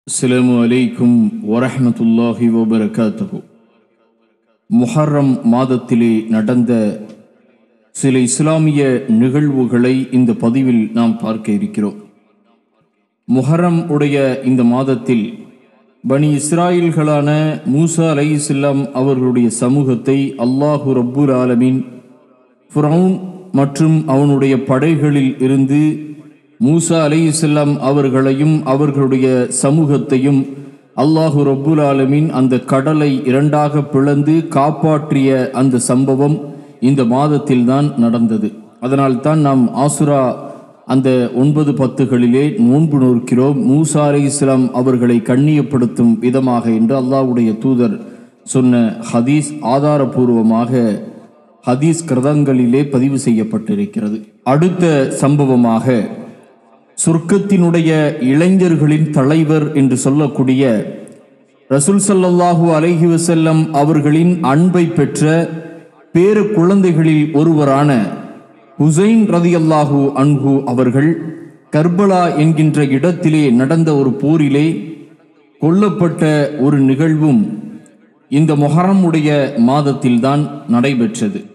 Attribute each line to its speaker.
Speaker 1: அஸ்ஸலாமு அலைக்கும் வரஹ்மத்துல்லாஹி வபரகாத்துஹு முஹர்ரம் மாதத்திலே நடந்த சில இஸ்லாமிய நிகழ்வுகளை இந்த பதிவில் நாம் பார்க்க இருக்கிறோம் முஹர்ரம் உடைய இந்த மாதத்தில் பனி இஸ்ராயில்களான மூசா அலை இஸ்லாம் அவர்களுடைய சமூகத்தை அல்லாஹு ரப்புல் ஆலமீன் ஃபிரௌன் மற்றும் அவனுடைய படைகளில் இருந்து மூசா அலையுசல்லாம் அவர்களையும் அவர்களுடைய சமூகத்தையும் அல்லாஹு ரப்புல் ஆலமீன் அந்த கடலை இரண்டாக பிளந்து காப்பாற்றிய அந்த சம்பவம் இந்த மாதத்தில்தான் நடந்தது அதனால்தான் நாம் ஆசுரா அந்த ஒன்பது பத்துகளிலே நோன்பு நோக்கிறோம் மூசா அலை இஸ்லாம் அவர்களை கண்ணியப்படுத்தும் விதமாக என்று அல்லாஹ்வுடைய தூதர் சொன்ன ஹதீஸ் ஆதாரபூர்வமாக ஹதீஸ் கிரதங்களிலே பதிவு செய்யப்பட்டிருக்கிறது அடுத்த சம்பவமாக சொர்க்கத்தினுடைய இளைஞர்களின் தலைவர் என்று சொல்லக்கூடிய ரசூல் ஸல்லல்லாஹு அலைஹி வஸல்லம் அவர்களின் அன்பை பெற்ற பேர குழந்தைகளில் ஒருவரான ஹுசைன் ரதியல்லாஹு அன்ஹு அவர்கள் கர்பலா என்கின்ற இடத்திலே நடந்த ஒரு போரிலே கொல்லப்பட்ட ஒரு நிகழ்வும் இந்த மொஹரமுடைய மாதத்தில்தான் நடைபெற்றது